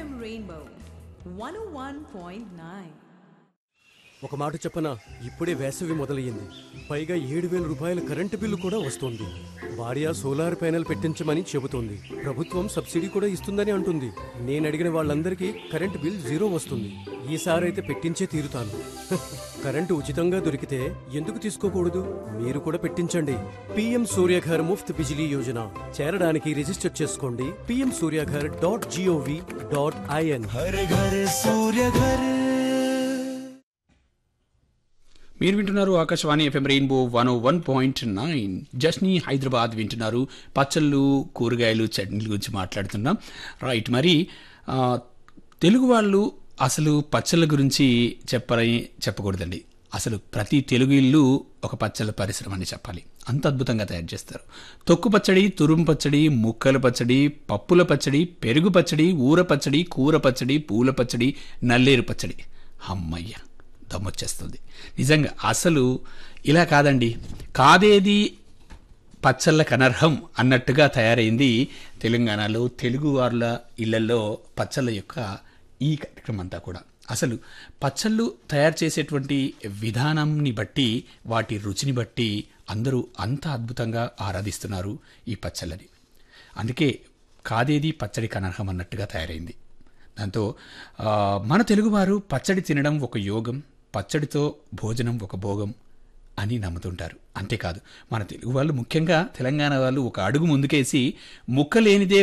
FM Rainbow 101.9. ఒక మాట చెప్పనా ఇప్పుడే వేసవి మొదలయ్యింది పైగా ఏడు వేల రూపాయల కరెంటు బిల్లు కూడా వస్తోంది భార్య సోలార్ ప్యానెల్ పెట్టించమని చెబుతోంది ప్రభుత్వం సబ్సిడీ కూడా ఇస్తుందని అంటుంది నేను అడిగిన వాళ్ళందరికీ కరెంటు బిల్ జీరో వస్తుంది ఈసారైతే పెట్టించే తీరుతాను హ, కరెంటు ఉచితంగా దొరికితే ఎందుకు తీసుకోకూడదు మీరు కూడా పెట్టించండి పిఎం సూర్యఘర్ ముఫ్త్ బిజిలీ యోజన చేరడానికి రిజిస్టర్ చేసుకోండి PM Surya Ghar dot GOV dot IN हर घर सूर्य घर మీరు వింటున్నారు Akashvani FM rainbow one one point nine జస్ని Hyderabad వింటున్నారు పచ్చళ్ళు కూరగాయలు చట్నీల గురించి మాట్లాడుతున్నాం రైట్ మరి ఆ, తెలుగు వాళ్ళు అసలు పచ్చళ్ళ గురించి చెప్పరని చెప్పకూడదండి అసలు ప్రతి తెలుగు ఇల్లు ఒక పచ్చళ్ళ పరిశ్రమ అని చెప్పాలి అంత అద్భుతంగా తయారు చేస్తారు తొక్కు పచ్చడి తురుము పచ్చడి ముక్కల పచ్చడి పప్పుల పచ్చడి పెరుగు పచ్చడి ఊర పచ్చడి కూర పచ్చడి పూల పచ్చడి నల్లేరు పచ్చడి అమ్మయ్య దమ్మొచ్చేస్తుంది నిజంగా అసలు ఇలా కాదండి కాదేది పచ్చళ్ళకు అనర్హం అన్నట్టుగా తయారైంది తెలంగాణలో తెలుగు వారుల ఇళ్లలో పచ్చళ్ళ యొక్క ఈ కార్యక్రమం అంతా కూడా అసలు పచ్చళ్ళు తయారు చేసేటువంటి విధానాన్ని బట్టి వాటి రుచిని బట్టి అందరూ అంత అద్భుతంగా ఆరాధిస్తున్నారు ఈ పచ్చళ్ళని అందుకే కాదేది పచ్చడికి అనర్హం అన్నట్టుగా తయారైంది దాంతో ఆ, మన తెలుగువారు పచ్చడి తినడం ఒక యోగం పచ్చడితో భోజనం ఒక భోగం అని నమ్ముతుంటారు అంతేకాదు మన తెలుగు వాళ్ళు ముఖ్యంగా తెలంగాణ వాళ్ళు ఒక అడుగు ముందుకేసి ముక్క లేనిదే